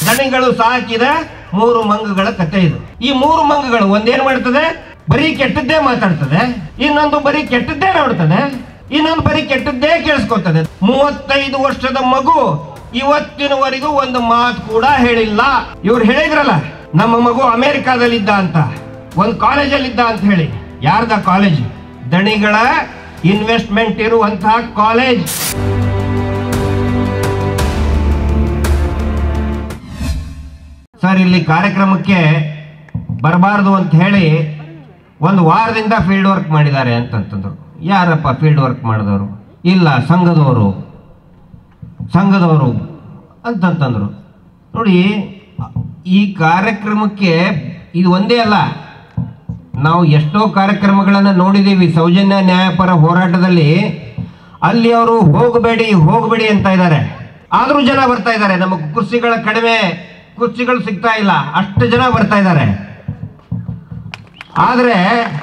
ದಣಿಗಳು ಸಾಕಿದ ಮೂರು ಮಂಗಗಳ ಕಥೆ ಇದು ಈ ಮೂರು ಮಂಗಗಳು ಒಂದೇನ್ ಮಾಡ್ತದೆ ಬರೀ ಕೆಟ್ಟದ್ದೇ ಮಾತಾಡ್ತದೆ ಇನ್ನೊಂದು ಬರೀ ಕೆಟ್ಟದ್ದೇ ನೋಡ್ತದೆ ಇನ್ನೊಂದು ಬರೀ ಕೆಟ್ಟದ್ದೇ ಕೇಳಿಸ್ಕೊತದೆ ಮೂವತ್ತೈದು ವರ್ಷದ ಮಗು ಇವತ್ತಿನವರೆಗೂ ಒಂದು ಮಾತು ಕೂಡ ಹೇಳಿಲ್ಲ ಇವ್ರು ಹೇಳಿದ್ರಲ್ಲ ನಮ್ಮ ಮಗು ಅಮೆರಿಕಾದಲ್ಲಿದ್ದ ಅಂತ ಒಂದು ಕಾಲೇಜಲ್ಲಿದ್ದ ಅಂತ ಹೇಳಿ ಯಾರ್ದ ಕಾಲೇಜ್ ದಣಿಗಳ ಇನ್ವೆಸ್ಟ್ಮೆಂಟ್ ಇರುವಂತಹ ಕಾಲೇಜ್ ಸರ್ ಇಲ್ಲಿ ಕಾರ್ಯಕ್ರಮಕ್ಕೆ ಬರಬಾರ್ದು ಅಂತ ಹೇಳಿ ಒಂದು ವಾರದಿಂದ ಫೀಲ್ಡ್ ವರ್ಕ್ ಮಾಡಿದ್ದಾರೆ ಅಂತಂತಂದ್ರು ಯಾರಪ್ಪ ಫೀಲ್ಡ್ ವರ್ಕ್ ಮಾಡಿದವರು ಇಲ್ಲ ಸಂಘದವರು ಸಂಘದವರು ಅಂತಂತಂದ್ರು ನೋಡಿ ಈ ಕಾರ್ಯಕ್ರಮಕ್ಕೆ ಇದು ಒಂದೇ ಅಲ್ಲ ನಾವು ಎಷ್ಟೋ ಕಾರ್ಯಕ್ರಮಗಳನ್ನು ನೋಡಿದ್ದೀವಿ ಸೌಜನ್ಯ ನ್ಯಾಯಪರ ಹೋರಾಟದಲ್ಲಿ ಅಲ್ಲಿ ಅವರು ಹೋಗಬೇಡಿ ಹೋಗಬೇಡಿ ಅಂತ ಇದ್ದಾರೆ ಆದರೂ ಜನ ಬರ್ತಾ ಇದ್ದಾರೆ ನಮಗೆ ಕುರ್ಚಿಗಳ ಕಡಿಮೆ ಕುರ್ಚಿಗಳು ಸಿಗ್ತಾ ಇಲ್ಲ ಅಷ್ಟು ಜನ ಬರ್ತಾ ಇದ್ದಾರೆ ಆದರೆ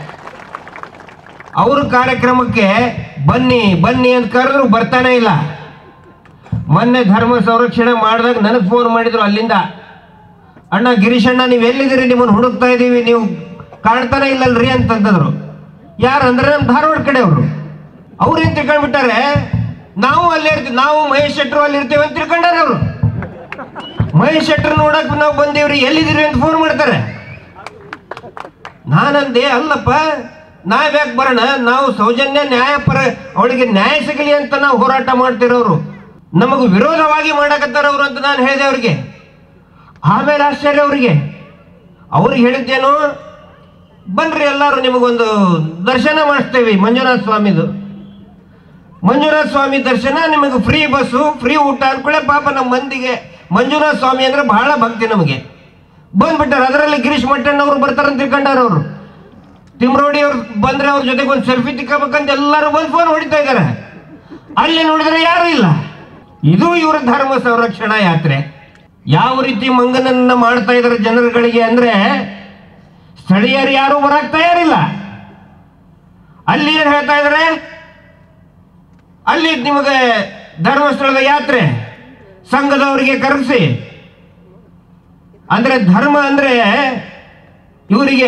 ಅವ್ರ ಕಾರ್ಯಕ್ರಮಕ್ಕೆ ಬನ್ನಿ ಬನ್ನಿ ಅಂತ ಕರೆದ್ರು ಬರ್ತಾನೆ ಇಲ್ಲ ಮೊನ್ನೆ ಧರ್ಮ ಸಂರಕ್ಷಣೆ ಮಾಡಿದಾಗ ನನಗೆ ಫೋನ್ ಮಾಡಿದ್ರು ಅಲ್ಲಿಂದ ಅಣ್ಣ ಗಿರೀಶ್ ಅಣ್ಣ ನೀವು ಎಲ್ಲಿದ್ದೀರಿ ನಿಮ್ಮನ್ನು ಹುಡುಕ್ತಾ ಇದ್ದೀವಿ ನೀವು ಕಾಣ್ತಾನೆ ಇಲ್ಲಲ್ರಿ ಅಂತಂತಂದ್ರು ಯಾರಂದ್ರೆ ನಮ್ಮ ಧಾರವಾಡ ಕಡೆಯವರು ಅವ್ರು ಏನ್ ತಿಳ್ಕೊಂಡ್ಬಿಟ್ಟಾರೆ ನಾವು ಅಲ್ಲೇ ಇರ್ತೀವಿ ನಾವು ಮಹೇಶ್ ಶೆಟ್ರು ಅಲ್ಲಿ ಇರ್ತೀವಿ ಅಂತ ತಿಳ್ಕೊಂಡಾರೆ ಅವರು ಮಹೇಶ್ ಶೆಟ್ರ್ ನೋಡಕ್ ನಾವು ಬಂದೇವ್ರಿ ಎಲ್ಲಿದ್ದೀರಿ ಅಂತ ಫೋನ್ ಮಾಡ್ತಾರೆ ನಾನಂದೆ ಅಲ್ಲಪ್ಪ ನಾವ್ಯಾಕೆ ಬರೋಣ ನಾವು ಸೌಜನ್ಯ ನ್ಯಾಯಪರ ಅವಳಿಗೆ ನ್ಯಾಯ ಸಿಗಲಿ ಅಂತ ನಾವು ಹೋರಾಟ ಮಾಡ್ತಿರೋರು ನಮಗೂ ವಿರೋಧವಾಗಿ ಮಾಡಕತ್ತಾರ ಅವರು ಅಂತ ನಾನು ಹೇಳಿದೆ ಅವ್ರಿಗೆ ಆಮೇಲೆ ಆಶ್ಚರ್ಯ ಅವರಿಗೆ ಅವ್ರಿಗೆ ಹೇಳಿದ್ದೇನು ಬನ್ರಿ ಎಲ್ಲರೂ ನಿಮಗೊಂದು ದರ್ಶನ ಮಾಡಿಸ್ತೇವೆ ಮಂಜುನಾಥ ಸ್ವಾಮಿದು ಮಂಜುನಾಥ ಸ್ವಾಮಿ ದರ್ಶನ ನಿಮಗೆ ಫ್ರೀ ಬಸ್ಸು ಫ್ರೀ ಊಟ ಅನ್ಕೊಳ್ಳೆ ಪಾಪ ನಮ್ಮ ಮಂದಿಗೆ ಮಂಜುನಾಥ ಸ್ವಾಮಿ ಅಂದ್ರೆ ಬಹಳ ಭಕ್ತಿ ನಮಗೆ ಬಂದ್ಬಿಟ್ಟಾರೆ ಅದರಲ್ಲಿ ಗಿರೀಶ್ ಮಟ್ಟಣ್ಣ ಅವರು ಬರ್ತಾರಂತ ತಿಳ್ಕೊಂಡಾರ ಅವರು ತಿಮ್ರೋಡಿ ಅವ್ರು ಬಂದ್ರೆ ಅವ್ರ ಜೊತೆಗೆ ಒಂದು ಸೆಲ್ಫಿ ತಿಕ್ಕಬೇಕಂತ ಎಲ್ಲರೂ ಬಂದು ಫೋನ್ ಹೊಡಿತಾ ಇದ್ದಾರೆ ಅಲ್ಲಿ ನೋಡಿದ್ರೆ ಯಾರು ಇಲ್ಲ ಇದು ಇವರ ಧರ್ಮ ಸಂರಕ್ಷಣಾ ಯಾತ್ರೆ ಯಾವ ರೀತಿ ಮಂಗನನ್ನ ಮಾಡ್ತಾ ಇದ್ದಾರೆ ಜನರುಗಳಿಗೆ ಅಂದ್ರೆ ಸ್ಥಳೀಯರು ಯಾರು ಬರಕ್ ತಯಾರಿಲ್ಲ ಅಲ್ಲಿ ಏನ್ ಹೇಳ್ತಾ ಇದ್ದಾರೆ ಅಲ್ಲಿ ನಿಮಗೆ ಧರ್ಮಸ್ಥಳದ ಯಾತ್ರೆ ಸಂಘದವರಿಗೆ ಕರೆಸಿ ಅಂದ್ರೆ ಧರ್ಮ ಅಂದ್ರೆ ಇವರಿಗೆ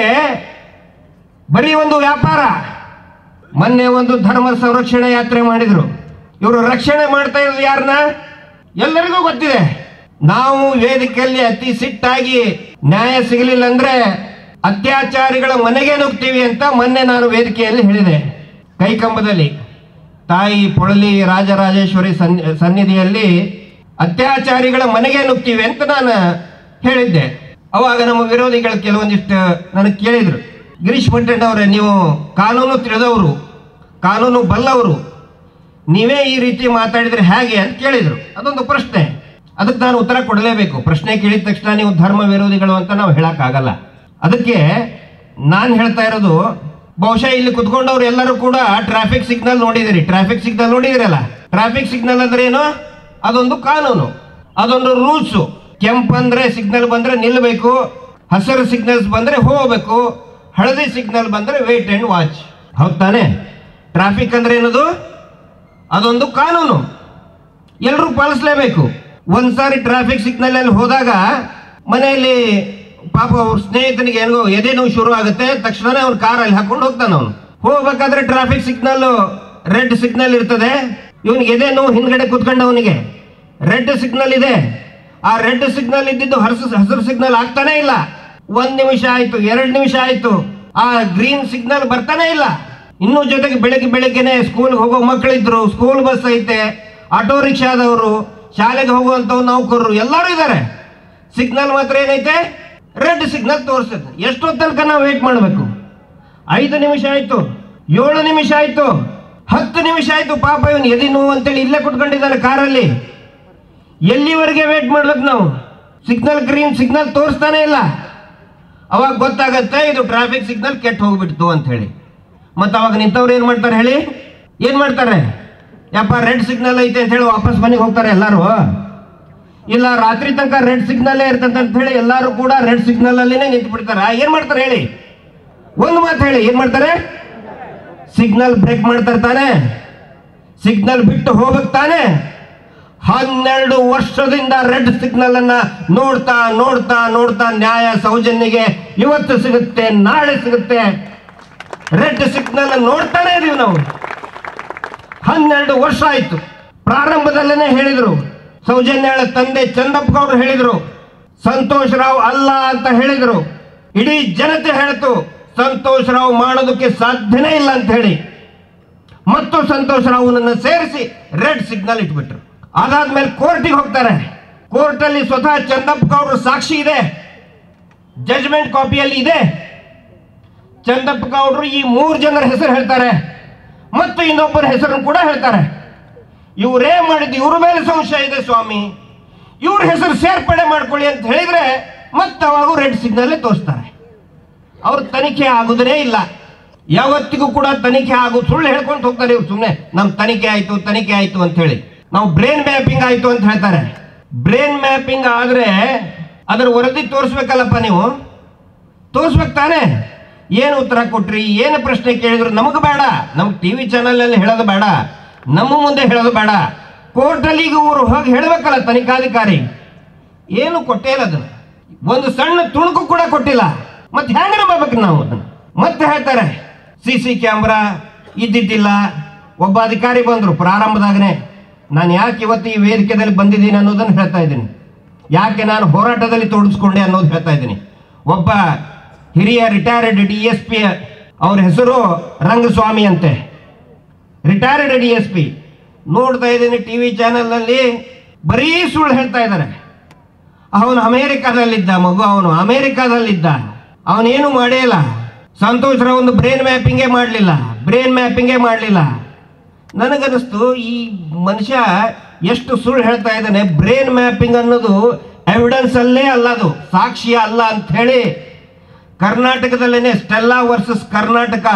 ಬರೀ ಒಂದು ವ್ಯಾಪಾರ ಮೊನ್ನೆ ಒಂದು ಧರ್ಮ ಸಂರಕ್ಷಣೆ ಯಾತ್ರೆ ಮಾಡಿದ್ರು ಇವರು ರಕ್ಷಣೆ ಮಾಡ್ತಾ ಇರೋದು ಯಾರನ್ನ ಎಲ್ಲರಿಗೂ ಗೊತ್ತಿದೆ ನಾವು ವೇದಿಕೆಯಲ್ಲಿ ಅತಿ ಸಿಟ್ಟಾಗಿ ನ್ಯಾಯ ಸಿಗಲಿಲ್ಲ ಅಂದ್ರೆ ಅತ್ಯಾಚಾರಿಗಳ ಮನೆಗೆ ನುಗ್ತೀವಿ ಅಂತ ಮೊನ್ನೆ ನಾನು ವೇದಿಕೆಯಲ್ಲಿ ಹೇಳಿದೆ ಕೈಕಂಬದಲ್ಲಿ ತಾಯಿ ಪೊಳಲಿ ರಾಜರಾಜೇಶ್ವರಿ ಸನ್ ಸನ್ನಿಧಿಯಲ್ಲಿ ಅತ್ಯಾಚಾರಿಗಳ ಮನೆಗೆ ನುಗ್ತೀವಿ ಅಂತ ನಾನು ಹೇಳಿದ್ದೆ ಅವಾಗ ನಮ್ಮ ವಿರೋಧಿಗಳು ಕೆಲವೊಂದಿಷ್ಟು ನನಗೆ ಕೇಳಿದ್ರು ಗಿರೀಶ್ ಮಟ್ಟಣ್ಣ ಅವರೇ ನೀವು ಕಾನೂನು ತಿಳಿದವರು ಕಾನೂನು ಬಲ್ಲವರು ನೀವೇ ಈ ರೀತಿ ಮಾತಾಡಿದ್ರೆ ಹೇಗೆ ಅಂತ ಕೇಳಿದ್ರು ಅದೊಂದು ಪ್ರಶ್ನೆ ಅದಕ್ಕೆ ನಾನು ಉತ್ತರ ಕೊಡಲೇಬೇಕು ಪ್ರಶ್ನೆ ಕೇಳಿದ ತಕ್ಷಣ ನೀವು ಧರ್ಮ ವಿರೋಧಿಗಳು ಅಂತ ನಾವು ಹೇಳಕ್ಕಾಗಲ್ಲ ಅದಕ್ಕೆ ನಾನು ಹೇಳ್ತಾ ಇರೋದು ಬಹುಶಃ ಇಲ್ಲಿ ಕುತ್ಕೊಂಡವ್ರು ಎಲ್ಲರೂ ಕೂಡ ಟ್ರಾಫಿಕ್ ಸಿಗ್ನಲ್ ನೋಡಿದಿರಿ ಟ್ರಾಫಿಕ್ ಸಿಗ್ನಲ್ ನೋಡಿದಿರಲ್ಲ ಟ್ರಾಫಿಕ್ ಸಿಗ್ನಲ್ ಅಂದ್ರೆ ಏನು ಅದೊಂದು ಕಾನೂನು ಅದೊಂದು ರೂಲ್ಸು ಕೆಂಪಂದ್ರೆ ಸಿಗ್ನಲ್ ಬಂದ್ರೆ ನಿಲ್ಲಬೇಕು ಹಸಿರು ಸಿಗ್ನಲ್ಸ್ ಬಂದ್ರೆ ಹೋಗಬೇಕು ಹಳದಿ ಸಿಗ್ನಲ್ ಬಂದ್ರೆ ವೇಟ್ ಅಂಡ್ ವಾಚ್ ಹೌದ್ ತಾನೆ ಟ್ರಾಫಿಕ್ ಅಂದ್ರೆ ಏನದು ಅದೊಂದು ಕಾನೂನು ಎಲ್ಲರೂ ಪಾಲಿಸಲೇಬೇಕು ಒಂದ್ಸಾರಿ ಟ್ರಾಫಿಕ್ ಸಿಗ್ನಲ್ ಅಲ್ಲಿ ಹೋದಾಗ ಮನೆಯಲ್ಲಿ ಪಾಪ ಅವ್ರ ಸ್ನೇಹಿತನಿಗೆ ಏನೋ ಎದೆ ನೋವು ಶುರು ಆಗುತ್ತೆ ತಕ್ಷಣನೇ ಅವ್ನ ಕಾರಲ್ಲಿ ಹಾಕೊಂಡು ಹೋಗ್ತಾನೆ ಅವನು ಹೋಗ್ಬೇಕಾದ್ರೆ ಟ್ರಾಫಿಕ್ ಸಿಗ್ನಲ್ ರೆಡ್ ಸಿಗ್ನಲ್ ಇರ್ತದೆ ಇವನಿಗೆ ಎದೆ ನೋವು ಹಿಂದ್ಗಡೆ ಕುತ್ಕೊಂಡವನಿಗೆ ರೆಡ್ ಸಿಗ್ನಲ್ ಇದೆ ಆ ರೆಡ್ ಸಿಗ್ನಲ್ ಇದ್ದಿದ್ದು ಹರಸು ಹಸಿರು ಸಿಗ್ನಲ್ ಆಗ್ತಾನೆ ಇಲ್ಲ ಒಂದ್ ನಿಮಿಷ ಆಯ್ತು ಎರಡು ನಿಮಿಷ ಆಯ್ತು ಆ ಗ್ರೀನ್ ಸಿಗ್ನಲ್ ಬರ್ತಾನೆ ಇಲ್ಲ ಇನ್ನೂ ಜೊತೆಗೆ ಬೆಳಗ್ಗೆ ಬೆಳಗ್ಗೆನೆ ಸ್ಕೂಲ್ ಹೋಗೋ ಮಕ್ಕಳಿದ್ರು ಸ್ಕೂಲ್ ಬಸ್ ಐತೆ ಆಟೋ ರಿಕ್ಷಾದವರು ಶಾಲೆಗೆ ಹೋಗುವಂತವ್ ನೌಕರರು ಎಲ್ಲರೂ ಇದ್ದಾರೆ ಸಿಗ್ನಲ್ ಮಾತ್ರ ಏನೈತೆ ರೆಡ್ ಸಿಗ್ನಲ್ ತೋರಿಸ್ತದೆ ಎಷ್ಟೊತ್ತು ತನಕ ನಾವು ವೇಟ್ ಮಾಡಬೇಕು ಐದು ನಿಮಿಷ ಆಯ್ತು ಏಳು ನಿಮಿಷ ಆಯ್ತು ಹತ್ತು ನಿಮಿಷ ಆಯ್ತು ಪಾಪ ಇವನು ಎದಿ ನೋವು ಅಂತೇಳಿ ಇಲ್ಲೇ ಕುತ್ಕೊಂಡಿದ್ದಾನೆ ಕಾರಲ್ಲಿ ಎಲ್ಲಿವರೆಗೆ ವೇಟ್ ಮಾಡ್ಬೇಕು ನಾವು ಸಿಗ್ನಲ್ ಗ್ರೀನ್ ಸಿಗ್ನಲ್ ತೋರಿಸ್ತಾನೆ ಇಲ್ಲ ಅವಾಗ ಗೊತ್ತಾಗತ್ತೆ ಇದು ಟ್ರಾಫಿಕ್ ಸಿಗ್ನಲ್ ಕೆಟ್ಟ ಹೋಗ್ಬಿಡ್ತು ಅಂತ ಹೇಳಿ ಮತ್ತೆ ಅವಾಗ ನಿಂತವ್ರು ಏನ್ ಮಾಡ್ತಾರೆ ಹೇಳಿ ಏನ್ ಮಾಡ್ತಾರೆ ಯಪ್ಪ ರೆಡ್ ಸಿಗ್ನಲ್ ಐತೆ ಅಂತ ಹೇಳಿ ವಾಪಸ್ ಮನೆಗೆ ಹೋಗ್ತಾರೆ ಎಲ್ಲರೂ ಇಲ್ಲ ರಾತ್ರಿ ತನಕ ರೆಡ್ ಸಿಗ್ನಲ್ಲೇ ಇರ್ತಂತ ಅಂತ ಹೇಳಿ ಎಲ್ಲರೂ ಕೂಡ ರೆಡ್ ಸಿಗ್ನಲ್ ಅಲ್ಲಿನೇ ನಿಂತು ಬಿಡ್ತಾರ ಏನ್ ಮಾಡ್ತಾರೆ ಹೇಳಿ ಒಂದು ಮಾತು ಹೇಳಿ ಏನ್ ಮಾಡ್ತಾರೆ ಸಿಗ್ನಲ್ ಬ್ರೇಕ್ ಮಾಡ್ತಾರೆ ತಾನೆ ಸಿಗ್ನಲ್ ಬಿಟ್ಟು ಹೋಗ್ಬೇಕು ತಾನೆ ಹನ್ನೆರಡು ವರ್ಷದಿಂದ ರೆಡ್ ಸಿಗ್ನಲ್ ಅನ್ನ ನೋಡ್ತಾ ನೋಡ್ತಾ ನೋಡ್ತಾ ನ್ಯಾಯ ಸೌಜನ್ಯಗೆ ಇವತ್ತು ಸಿಗುತ್ತೆ ನಾಳೆ ಸಿಗುತ್ತೆ ರೆಡ್ ಸಿಗ್ನಲ್ ನೋಡ್ತಾನೆ ಇದೀವಿ ನಾವು ಹನ್ನೆರಡು ವರ್ಷ ಆಯ್ತು ಪ್ರಾರಂಭದಲ್ಲೇನೆ ಹೇಳಿದ್ರು ಸೌಜನ್ಯಳ ತಂದೆ ಚಂದಪ್ಪ ಗೌಡ್ರು ಹೇಳಿದ್ರು ಸಂತೋಷ್ ರಾವ್ ಅಲ್ಲ ಅಂತ ಹೇಳಿದ್ರು ಇಡೀ ಜನತೆ ಹೇಳ್ತು ಸಂತೋಷ್ ರಾವ್ ಮಾಡೋದಕ್ಕೆ ಸಾಧ್ಯನೇ ಇಲ್ಲ ಅಂತ ಹೇಳಿ ಮತ್ತು ಸಂತೋಷ್ ರಾವ್ನನ್ನ ಸೇರಿಸಿ ರೆಡ್ ಸಿಗ್ನಲ್ ಇಟ್ಬಿಟ್ರು ಅದಾದ್ಮೇಲೆ ಕೋರ್ಟಿಗೆ ಹೋಗ್ತಾರೆ ಕೋರ್ಟಲ್ಲಿ ಸ್ವತಃ ಚಂದಪ್ಪ ಗೌಡ್ರು ಸಾಕ್ಷಿ ಇದೆ ಜಜ್ಮೆಂಟ್ ಕಾಪಿಯಲ್ಲಿ ಇದೆ ಚಂದಪ್ಪ ಗೌಡ್ರು ಈ ಮೂರು ಜನರ ಹೆಸರು ಹೇಳ್ತಾರೆ ಮತ್ತು ಇನ್ನೊಬ್ಬರ ಹೆಸರನ್ನು ಕೂಡ ಹೇಳ್ತಾರೆ ಇವರೇ ಮಾಡಿದ್ದು ಇವ್ರ ಮೇಲೆ ಸಂಶಯ ಇದೆ ಸ್ವಾಮಿ ಇವ್ರ ಹೆಸರು ಸೇರ್ಪಡೆ ಮಾಡ್ಕೊಳ್ಳಿ ಅಂತ ಹೇಳಿದ್ರೆ ಮತ್ತೆ ಅವಾಗ ರೆಡ್ ಸಿಗ್ನಲ್ ತೋರಿಸ್ತಾರೆ ಅವ್ರ ತನಿಖೆ ಆಗುವುದೇ ಇಲ್ಲ ಯಾವತ್ತಿಗೂ ಕೂಡ ತನಿಖೆ ಆಗು ಸುಳ್ಳು ಹೇಳ್ಕೊಂಡು ಹೋಗ್ತಾರೆ ಇವ್ರು ಸುಮ್ಮನೆ ನಮ್ ತನಿಖೆ ಆಯ್ತು ತನಿಖೆ ಆಯ್ತು ಅಂತ ಹೇಳಿ ನಾವು ಬ್ರೇನ್ ಮ್ಯಾಪಿಂಗ್ ಆಯ್ತು ಅಂತ ಹೇಳ್ತಾರೆ ಬ್ರೇನ್ ಮ್ಯಾಪಿಂಗ್ ಆದ್ರೆ ಅದರ ವರದಿ ತೋರಿಸ್ಬೇಕಲ್ಲಪ್ಪ ನೀವು ತೋರಿಸ್ಬೇಕು ತಾನೇ ಏನು ಉತ್ತರ ಕೊಟ್ರಿ ಏನು ಪ್ರಶ್ನೆ ಕೇಳಿದ್ರು ನಮಗೆ ಬೇಡ ನಮ್ಗೆ ಟಿವಿ ಚಾನಲ್ ಅಲ್ಲಿ ಹೇಳೋದು ಬೇಡ ನಮ್ಮ ಮುಂದೆ ಹೇಳೋದು ಬೇಡ ಕೋರ್ಟಲ್ಲಿ ಈಗ ಇವರು ಹೋಗಿ ಹೇಳ್ಬೇಕಲ್ಲ ತನಿಖಾಧಿಕಾರಿ ಏನು ಕೊಟ್ಟೇ ಇಲ್ಲ ಅದನ್ನ ಒಂದು ಸಣ್ಣ ತುಣುಕು ಕೂಡ ಕೊಟ್ಟಿಲ್ಲ ಮತ್ತೆ ಹೆಂಗ ನಂಬಬೇಕು ನಾವು ಅದನ್ನ ಮತ್ತೆ ಹೇಳ್ತಾರೆ ಸಿ ಸಿ ಕ್ಯಾಮ್ರಾ ಇದ್ದಿದ್ದಿಲ್ಲ ಒಬ್ಬ ಅಧಿಕಾರಿ ಬಂದ್ರು ಪ್ರಾರಂಭದಾಗನೆ ನಾನು ಯಾಕೆ ಇವತ್ತು ಈ ವೇದಿಕೆಯಲ್ಲಿ ಬಂದಿದ್ದೀನಿ ಅನ್ನೋದನ್ನು ಹೇಳ್ತಾ ಇದ್ದೀನಿ ಯಾಕೆ ನಾನು ಹೋರಾಟದಲ್ಲಿ ತೊಡಗಿಸ್ಕೊಂಡೆ ಅನ್ನೋದು ಹೇಳ್ತಾ ಇದ್ದೀನಿ ಒಬ್ಬ ಹಿರಿಯ ರಿಟೈರ್ಡ್ ಡಿ ಎಸ್ ಪಿ ಅವ್ರ ಹೆಸರು ರಂಗಸ್ವಾಮಿ ಅಂತೆ ರಿಟೈರ್ಡ್ ಡಿ ಎಸ್ ಪಿ ನೋಡ್ತಾ ಇದ್ದೀನಿ ಟಿ ವಿ ಚಾನಲ್ನಲ್ಲಿ ಬರೀ ಸುಳ್ಳು ಹೇಳ್ತಾ ಇದ್ದಾರೆ ಅವನು ಅಮೇರಿಕಾದಲ್ಲಿದ್ದ ಮಗು ಅವನು ಅಮೇರಿಕಾದಲ್ಲಿದ್ದ ಅವನೇನು ಮಾಡೇ ಇಲ್ಲ ಸಂತೋಷ್ ರಾವ್ ಒಂದು ಬ್ರೇನ್ ಮ್ಯಾಪಿಂಗೇ ಮಾಡಲಿಲ್ಲ ಬ್ರೇನ್ ಮ್ಯಾಪಿಂಗೇ ಮಾಡಲಿಲ್ಲ ನನಗನ್ನಿಸ್ತು ಈ ಮನುಷ್ಯ ಎಷ್ಟು ಸುಳ್ಳು ಹೇಳ್ತಾ ಇದ್ದಾನೆ ಬ್ರೇನ್ ಮ್ಯಾಪಿಂಗ್ ಅನ್ನೋದು ಎವಿಡೆನ್ಸ್ ಅಲ್ಲೇ ಅಲ್ಲ ಅದು ಸಾಕ್ಷಿಯ ಅಲ್ಲ ಅಂತ ಹೇಳಿ ಕರ್ನಾಟಕದಲ್ಲೇನೆ ಸ್ಟೆಲ್ಲಾ ವರ್ಸಸ್ ಕರ್ನಾಟಕ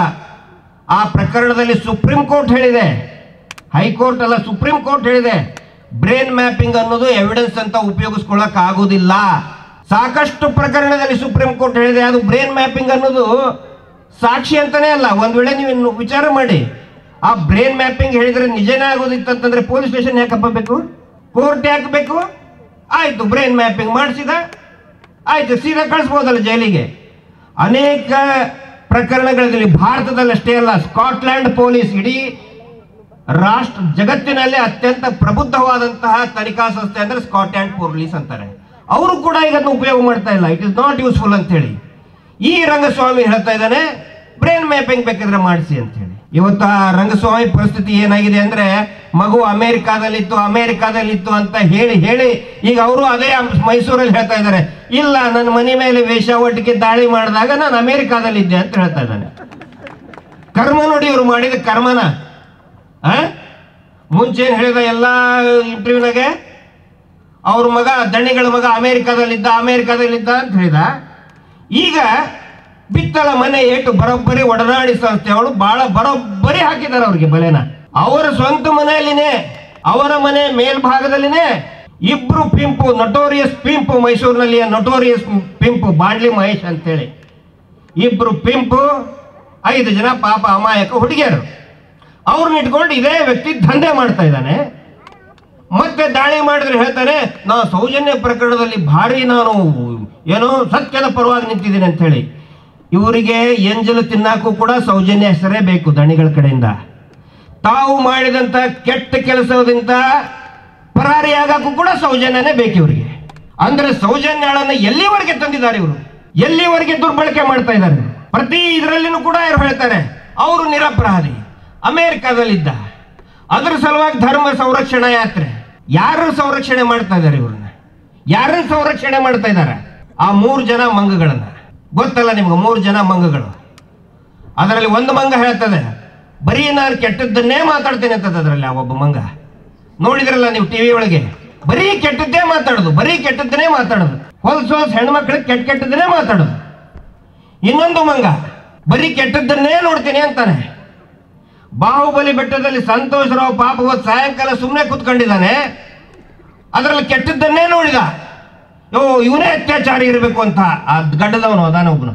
ಆ ಪ್ರಕರಣದಲ್ಲಿ ಸುಪ್ರೀಂ ಕೋರ್ಟ್ ಹೇಳಿದೆ ಹೈಕೋರ್ಟ್ ಅಲ್ಲ ಸುಪ್ರೀಂ ಕೋರ್ಟ್ ಹೇಳಿದೆ ಬ್ರೇನ್ ಮ್ಯಾಪಿಂಗ್ ಅನ್ನೋದು ಎವಿಡೆನ್ಸ್ ಅಂತ ಉಪಯೋಗಿಸ್ಕೊಳ್ಳಕ್ ಆಗುದಿಲ್ಲ ಸಾಕಷ್ಟು ಪ್ರಕರಣದಲ್ಲಿ ಸುಪ್ರೀಂ ಕೋರ್ಟ್ ಹೇಳಿದೆ ಅದು ಬ್ರೇನ್ ಮ್ಯಾಪಿಂಗ್ ಅನ್ನೋದು ಸಾಕ್ಷಿ ಅಂತಾನೆ ಅಲ್ಲ ಒಂದ್ ವೇಳೆ ನೀವು ಇನ್ನು ವಿಚಾರ ಮಾಡಿ ಆ ಬ್ರೇನ್ ಮ್ಯಾಪಿಂಗ್ ಹೇಳಿದ್ರೆ ನಿಜನೇ ಆಗೋದಿತ್ತಂತಂದ್ರೆ ಪೊಲೀಸ್ ಸ್ಟೇಷನ್ ಯಾಕಪ್ಪ ಬೇಕು ಕೋರ್ಟ್ ಯಾಕೆ ಬೇಕು ಆಯ್ತು ಬ್ರೇನ್ ಮ್ಯಾಪಿಂಗ್ ಮಾಡಿಸಿದ ಆಯ್ತು ಸೀದಾ ಕಳಿಸ್ಬೋದಲ್ಲ ಜೈಲಿಗೆ ಅನೇಕ ಪ್ರಕರಣಗಳಲ್ಲಿ ಭಾರತದಲ್ಲಿ ಅಷ್ಟೇ ಅಲ್ಲ ಸ್ಕಾಟ್ಲ್ಯಾಂಡ್ ಪೊಲೀಸ್ ಇಡೀ ರಾಷ್ಟ್ರ ಜಗತ್ತಿನಲ್ಲಿ ಅತ್ಯಂತ ಪ್ರಬುದ್ಧವಾದಂತಹ ತನಿಖಾ ಸಂಸ್ಥೆ ಅಂದ್ರೆ ಸ್ಕಾಟ್ಲ್ಯಾಂಡ್ ಪೊಲೀಸ್ ಅಂತಾರೆ ಅವರು ಕೂಡ ಈಗ ಅದನ್ನ ಉಪಯೋಗ ಮಾಡ್ತಾ ಇಲ್ಲ ಇಟ್ ಇಸ್ ನಾಟ್ ಯೂಸ್ಫುಲ್ ಅಂತ ಹೇಳಿ ಈ ರಂಗಸ್ವಾಮಿ ಹೇಳ್ತಾ ಇದ್ದಾನೆ ಬ್ರೇನ್ ಮ್ಯಾಪಿಂಗ್ ಬೇಕಿದ್ರೆ ಮಾಡಿಸಿ ಅಂತ ಹೇಳಿ ಇವತ್ತು ಆ ರಂಗಸ್ವಾಮಿ ಪರಿಸ್ಥಿತಿ ಏನಾಗಿದೆ ಅಂದ್ರೆ ಮಗು ಅಮೆರಿಕಾದಲ್ಲಿತ್ತು ಅಮೆರಿಕಾದಲ್ಲಿತ್ತು ಅಂತ ಹೇಳಿ ಹೇಳಿ ಈಗ ಅವರು ಅದೇ ಮೈಸೂರಲ್ಲಿ ಹೇಳ್ತಾ ಇದ್ದಾರೆ ಇಲ್ಲ ನನ್ನ ಮನೆ ಮೇಲೆ ವೇಷಾವಟಿಕೆ ದಾಳಿ ಮಾಡಿದಾಗ ನಾನು ಅಮೆರಿಕಾದಲ್ಲಿದ್ದೆ ಅಂತ ಹೇಳ್ತಾ ಇದ್ದಾನೆ ಕರ್ಮ ನೋಡಿ ಇವರು ಮಾಡಿದ ಕರ್ಮನ ಆ? ಮುಂಚೆ ಏನ್ ಹೇಳಿದ ಎಲ್ಲ ಇಂಟರ್ವ್ಯೂನಾಗೆ ಅವ್ರ ಮಗ ದಣಿಗಳ ಮಗ ಅಮೆರಿಕಾದಲ್ಲಿದ್ದ ಅಮೆರಿಕಾದಲ್ಲಿದ್ದ ಅಂತ ಹೇಳಿದ ಈಗ ಬಿತ್ತಲ ಮನೆ ಏಟು ಬರೋಬ್ಬರಿ ಒಡನಾಡಿ ಸಂಸ್ಥೆ ಅವಳು ಬಹಳ ಬರೋಬ್ಬರಿ ಹಾಕಿದ್ದಾರೆ ಅವ್ರಿಗೆ ಬಲೆನ ಅವರ ಸ್ವಂತ ಮನೆಯಲ್ಲಿನೇ ಅವರ ಮನೆ ಮೇಲ್ಭಾಗದಲ್ಲಿನೇ ಇಬ್ರು ಪಿಂಪು ನಟೋರಿಯಸ್ ಪಿಂಪು ಮೈಸೂರಿನಲ್ಲಿ ನಟೋರಿಯಸ್ ಪಿಂಪು ಬಾಂಡ್ಲಿ ಮಹೇಶ್ ಅಂತೇಳಿ ಇಬ್ರು ಪಿಂಪು ಐದು ಜನ ಪಾಪ ಅಮಾಯಕ ಹುಡುಗಿಯರು ಅವ್ರನ್ನ ಇಟ್ಕೊಂಡು ಇದೇ ವ್ಯಕ್ತಿ ದಂಧೆ ಮಾಡ್ತಾ ಇದ್ದಾನೆ ಮತ್ತೆ ದಾಳಿ ಮಾಡಿದ್ರೆ ಹೇಳ್ತಾನೆ ನಾ ಸೌಜನ್ಯ ಪ್ರಕರಣದಲ್ಲಿ ಭಾರಿ ನಾನು ಏನೋ ಸತ್ಯದ ಪರವಾಗಿ ನಿಂತಿದ್ದೀನಿ ಅಂತ ಹೇಳಿ ಇವರಿಗೆ ಎಂಜಲು ತಿನ್ನಾಕೂ ಕೂಡ ಸೌಜನ್ಯ ಹೆಸರೇ ಬೇಕು ದಣಿಗಳ ಕಡೆಯಿಂದ ತಾವು ಮಾಡಿದಂತ ಕೆಟ್ಟ ಕೆಲಸದಿಂದ ಪರಾರಿಯಾಗಕ್ಕೂ ಕೂಡ ಸೌಜನ್ಯನೇ ಬೇಕು ಇವರಿಗೆ ಅಂದ್ರೆ ಸೌಜನ್ಯಳನ್ನ ಎಲ್ಲಿವರೆಗೆ ತಂದಿದ್ದಾರೆ ಇವರು ಎಲ್ಲಿವರೆಗೆ ದುರ್ಬಳಕೆ ಮಾಡ್ತಾ ಇದ್ದಾರೆ ಪ್ರತಿ ಇದರಲ್ಲಿನೂ ಕೂಡ ಇವ್ರು ಹೇಳ್ತಾರೆ ಅವರು ನಿರಪರಾಧಿ ಅಮೆರಿಕಾದಲ್ಲಿದ್ದ ಅದರ ಸಲುವಾಗಿ ಧರ್ಮ ಸಂರಕ್ಷಣಾ ಯಾತ್ರೆ ಯಾರು ಸಂರಕ್ಷಣೆ ಮಾಡ್ತಾ ಇದ್ದಾರೆ ಇವ್ರನ್ನ ಯಾರನ್ನ ಸಂರಕ್ಷಣೆ ಮಾಡ್ತಾ ಇದ್ದಾರೆ ಆ ಮೂರು ಜನ ಮಂಗಗಳನ್ನ ಗೊತ್ತಲ್ಲ ನಿಮ್ಗೆ ಮೂರು ಜನ ಮಂಗಗಳು ಅದರಲ್ಲಿ ಒಂದು ಮಂಗ ಹೇಳ್ತದೆ ಬರೀ ನಾನು ಕೆಟ್ಟದ್ದನ್ನೇ ಮಾತಾಡ್ತೇನೆ ಅಂತದ ಅದರಲ್ಲಿ ಆ ಒಬ್ಬ ಮಂಗ ನೋಡಿದ್ರಲ್ಲ ನೀವು ಟಿವಿ ಒಳಗೆ ಬರೀ ಕೆಟ್ಟದ್ದೇ ಮಾತಾಡೋದು ಬರೀ ಕೆಟ್ಟದ್ದನ್ನೇ ಮಾತಾಡೋದು ಹೊಲ್ಸ್ ಹೊಲ್ಸ್ ಹೆಣ್ಮಕ್ಳಿಗೆ ಕೆಟ್ಟ ಕೆಟ್ಟದ್ದನ್ನೇ ಮಾತಾಡೋದು ಇನ್ನೊಂದು ಮಂಗ ಬರೀ ಕೆಟ್ಟದ್ದನ್ನೇ ನೋಡ್ತೀನಿ ಅಂತಾನೆ ಬಾಹುಬಲಿ ಬೆಟ್ಟದಲ್ಲಿ ಸಂತೋಷ್ ರಾವ್ ಪಾಪ ಇವತ್ತು ಸಾಯಂಕಾಲ ಸುಮ್ಮನೆ ಕೂತ್ಕೊಂಡಿದ್ದಾನೆ ಅದರಲ್ಲಿ ಕೆಟ್ಟದ್ದನ್ನೇ ನೋಡಿದ ಯೋ ಇವನೇ ಅತ್ಯಾಚಾರಿ ಇರಬೇಕು ಅಂತ ಆ ಗಡ್ಡದವನು ಅದಾನ ಒಬ್ಬನು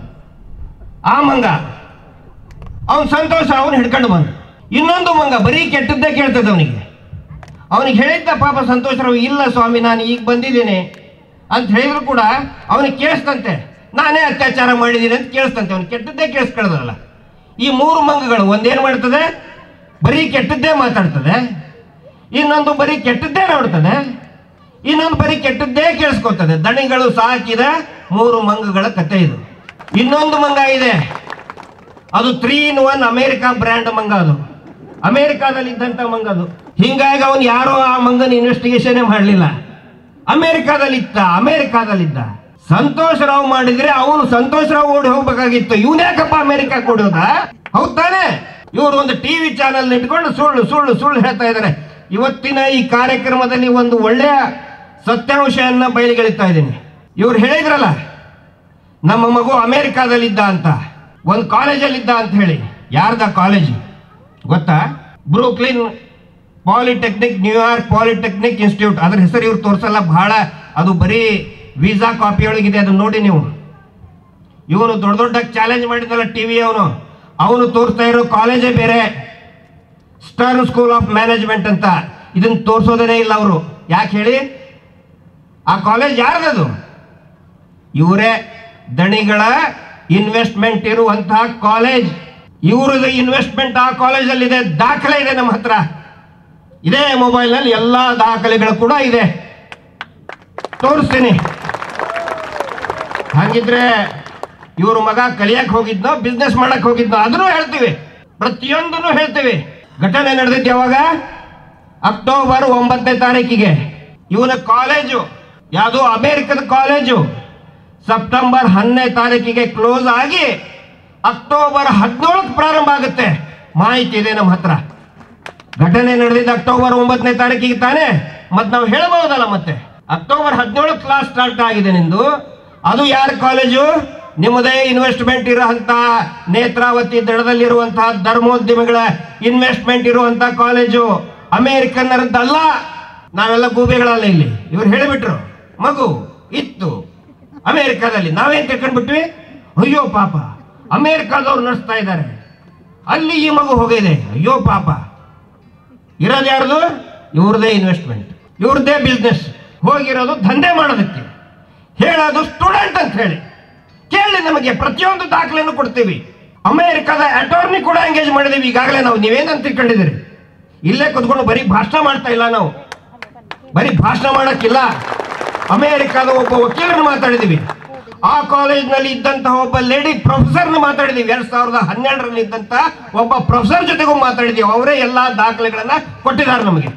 ಆ ಮಂಗ ಅವನು ಸಂತೋಷ ಅವನು ಹಿಡ್ಕೊಂಡು ಬಂದ ಇನ್ನೊಂದು ಮಂಗ ಬರೀ ಕೆಟ್ಟದ್ದೇ ಕೇಳ್ತದೆ ಅವನಿಗೆ ಅವನಿಗೆ ಹೇಳಿದ್ದ ಪಾಪ ಸಂತೋಷರಾವ್ ಇಲ್ಲ ಸ್ವಾಮಿ ನಾನು ಈಗ ಬಂದಿದ್ದೀನಿ ಅಂತ ಹೇಳಿದ್ರು ಕೂಡ ಅವನಿಗೆ ಕೇಳಿಸ್ತಂತೆ ನಾನೇ ಅತ್ಯಾಚಾರ ಮಾಡಿದ್ದೀನಿ ಅಂತ ಕೇಳಿಸ್ತಂತೆ ಅವ್ನು ಕೆಟ್ಟದ್ದೇ ಕೇಳಿಸ್ಕೊಳ್ದಲ್ಲ ಈ ಮೂರು ಮಂಗಗಳು ಒಂದೇನು ಮಾಡ್ತದೆ ಬರೀ ಕೆಟ್ಟದ್ದೇ ಮಾತಾಡ್ತದೆ ಇನ್ನೊಂದು ಬರೀ ಕೆಟ್ಟದ್ದೇ ನೋಡ್ತದೆ ಇನ್ನೊಂದು ಬರೀ ಕೆಟ್ಟದ್ದೇ ಕೇಳಿಸ್ಕೊತದೆ ದಣಿಗಳು ಸಾಕಿದ ಮೂರು ಮಂಗಗಳ ಕತೆ ಇದು ಇನ್ನೊಂದು ಮಂಗ ಇದೆ ಅದು three in one America brand ಮಂಗ ಅದು ಅಮೇರಿಕಾದಲ್ಲಿ ಇದ್ದಂತ ಮಂಗ ಅದು ಹಿಂಗಾಗಿ ಅವನು ಯಾರೋ ಆ ಮಂಗನ ಇನ್ವೆಸ್ಟಿಗೇಷನ್ ಮಾಡಲಿಲ್ಲ ಅಮೇರಿಕಾದಲ್ಲಿ ಇತ್ತ ಅಮೇರಿಕಾದಲ್ಲಿದ್ದ ಸಂತೋಷ್ ರಾವ್ ಮಾಡಿದ್ರೆ ಅವನು ಸಂತೋಷ್ ರಾವ್ ಓಡಿ ಹೋಗ್ಬೇಕಾಗಿತ್ತು ಇವನ್ ಯಾಕಪ್ಪ ಅಮೇರಿಕಾ ಕೊಡೋದ ಹೌದ್ ತಾನೆ ಇವರು ಒಂದು ಟಿವಿ ಚಾನೆಲ್ ಇಟ್ಕೊಂಡು ಸುಳ್ಳು ಸುಳ್ಳು ಸುಳ್ಳು ಹೇಳ್ತಾ ಇದ್ದಾರೆ ಇವತ್ತಿನ ಈ ಕಾರ್ಯಕ್ರಮದಲ್ಲಿ ಒಂದು ಒಳ್ಳೆಯ ಸತ್ಯಾಂಶವನ್ನ ಬಯಲಿಗೆಳಿತಾ ಇದ್ದೀನಿ ಇವ್ರು ಹೇಳಿದ್ರಲ್ಲ ನಮ್ಮ ಮಗು ಅಮೇರಿಕಾದಲ್ಲಿದ್ದ ಅಂತ ಒಂದು ಕಾಲೇಜಲ್ಲಿದ್ದ ಅಂತ ಹೇಳಿ ಯಾರ್ದ ಕಾಲೇಜ್ ಗೊತ್ತಾ Brooklyn Polytechnic New York Polytechnic Institute ಅದ್ರ ಹೆಸರು ಇವ್ರು ತೋರಿಸಲ್ಲ ಬಹಳ ಅದು ಬರೀ ವೀಸಾ ಕಾಪಿ ಒಳಗಿದೆ ಅದನ್ನ ನೋಡಿ ನೀವು ಇವನು ದೊಡ್ಡ ದೊಡ್ಡ ಚಾಲೆಂಜ್ ಮಾಡಿದ್ನಲ್ಲ ಟಿ ವಿ ಅವನು ಅವನು ತೋರಿಸ್ತಾ ಇರೋ ಕಾಲೇಜೇ ಬೇರೆ ಸ್ಟರ್ನ್ ಸ್ಕೂಲ್ ಆಫ್ ಮ್ಯಾನೇಜ್ಮೆಂಟ್ ಅಂತ ಇದನ್ನ ತೋರಿಸೋದೇನೇ ಇಲ್ಲ ಅವರು ಯಾಕೆ ಹೇಳಿ ಆ ಕಾಲೇಜ್ ಯಾರ್ದದು ಇವರೇ ದಣಿಗಳ ಇನ್ವೆಸ್ಟ್ಮೆಂಟ್ ಇರುವಂತಹ ಕಾಲೇಜ್ ಇವ್ರದ್ದು ಇನ್ವೆಸ್ಟ್ಮೆಂಟ್ ಆ ಕಾಲೇಜಲ್ಲಿದೆ ದಾಖಲೆ ಇದೆ ನಮ್ಮ ಹತ್ರ ಇದೇ ಮೊಬೈಲ್ನಲ್ಲಿ ಎಲ್ಲ ದಾಖಲೆಗಳು ಕೂಡ ಇದೆ ತೋರಿಸ್ತೀನಿ ಹಾಗಿದ್ರೆ ಇವ್ರ ಮಗ ಕಲಿಯಕ್ ಹೋಗಿದ್ನೋ ಬಿಸ್ನೆಸ್ ಮಾಡಕ್ ಹೋಗಿದ್ನೋ ಅದನ್ನು ಹೇಳ್ತೀವಿ ಪ್ರತಿಯೊಂದನ್ನು ಹೇಳ್ತೀವಿ ಘಟನೆ ನಡೆದಿದ್ದು ಯಾವಾಗ ಅಕ್ಟೋಬರ್ ಒಂಬತ್ತನೇ ತಾರೀಕಿಗೆ ಇವನ ಕಾಲೇಜು ಯಾವುದು ಅಮೇರಿಕದ ಕಾಲೇಜು ಸೆಪ್ಟೆಂಬರ್ ಹನ್ನನೇ ತಾರೀಕಿಗೆ ಕ್ಲೋಸ್ ಆಗಿ ಅಕ್ಟೋಬರ್ ಹದಿನೇಳಕ್ಕೆ ಪ್ರಾರಂಭ ಆಗುತ್ತೆ ಮಾಹಿತಿ ಇದೆ ನಮ್ಮ ಹತ್ರ ಘಟನೆ ನಡೆದಿದ್ದು ಅಕ್ಟೋಬರ್ ಒಂಬತ್ತನೇ ತಾರೀಕಿಗೆ ತಾನೇ ಮತ್ತೆ ನಾವು ಹೇಳಬಹುದಲ್ಲ ಮತ್ತೆ ಅಕ್ಟೋಬರ್ ಹದಿನೇಳು ಕ್ಲಾಸ್ ಸ್ಟಾರ್ಟ್ ಆಗಿದೆ ನಿಂದು ಅದು ಯಾರ ಕಾಲೇಜು ನಿಮ್ಮದೇ ಇನ್ವೆಸ್ಟ್ಮೆಂಟ್ ಇರುವಂತ ನೇತ್ರಾವತಿ ದಡದಲ್ಲಿರುವಂತಹ ಧರ್ಮೋದ್ಯಮಿಗಳ ಇನ್ವೆಸ್ಟ್ಮೆಂಟ್ ಇರುವಂತಹ ಕಾಲೇಜು ಅಮೇರಿಕನ್ನರದ್ದಲ್ಲ ನಾವೆಲ್ಲ ಗೂಬೆಗಳಲ್ಲ ಇಲ್ಲಿ ಇವ್ರು ಹೇಳಿಬಿಟ್ರು ಮಗು ಇತ್ತು ಅಮೇರಿಕಾದಲ್ಲಿ ನಾವೇನ್ ತಿಳ್ಕೊಂಡ್ಬಿಟ್ವಿ ಅಯ್ಯೋ ಪಾಪ ಅಮೇರಿಕಾದವ್ರು ನಡೆಸ್ತಾ ಇದ್ದಾರೆ ಅಲ್ಲಿ ಈ ಮಗು ಹೋಗಿದೆ ಅಯ್ಯೋ ಪಾಪ ಇರೋದು ಯಾರ್ದು ಇವ್ರದೇ ಇನ್ವೆಸ್ಟ್ಮೆಂಟ್ ಇವ್ರದೇ ಬಿಸ್ನೆಸ್ ಹೋಗಿರೋದು ದಂಧೆ ಮಾಡೋದಕ್ಕೆ ಹೇಳೋದು ಸ್ಟೂಡೆಂಟ್ ಅಂತ ಹೇಳಿ ಕೇಳಿ ನಮಗೆ ಪ್ರತಿಯೊಂದು ದಾಖಲೆಯನ್ನು ಕೊಡ್ತೀವಿ ಅಮೆರಿಕದ ಅಟಾರ್ನಿ ಕೂಡ ಎಂಗೇಜ್ ಮಾಡಿದೀವಿ ಈಗಾಗಲೇ ನಾವು ನೀವೇನಂತ ತಿಳ್ಕೊಂಡಿದ್ದೀರಿ ಇಲ್ಲೇ ಕುತ್ಕೊಂಡು ಬರೀ ಭಾಷಣ ಮಾಡ್ತಾ ಇಲ್ಲ ನಾವು ಬರೀ ಭಾಷಣ ಮಾಡಕ್ಕಿಲ್ಲ ಅಮೆರಿಕದ ಒಬ್ಬ ವಕೀಲರನ್ನು ಮಾತಾಡಿದೀವಿ ಆ ಕಾಲೇಜ್ನಲ್ಲಿ ಇದ್ದಂತಹ ಒಬ್ಬ ಲೇಡಿ ಪ್ರೊಫೆಸರ್ನ ಮಾತಾಡಿದೀವಿ ಎರಡ್ ಸಾವಿರದ ಹನ್ನೆರಡರಲ್ಲಿ ಇದ್ದಂತ ಒಬ್ಬ ಪ್ರೊಫೆಸರ್ ಜೊತೆಗೂ ಮಾತಾಡಿದೀವಿ ಅವರೇ ಎಲ್ಲಾ ದಾಖಲೆಗಳನ್ನ ಕೊಟ್ಟಿದ್ದಾರೆ ನಮಗೆ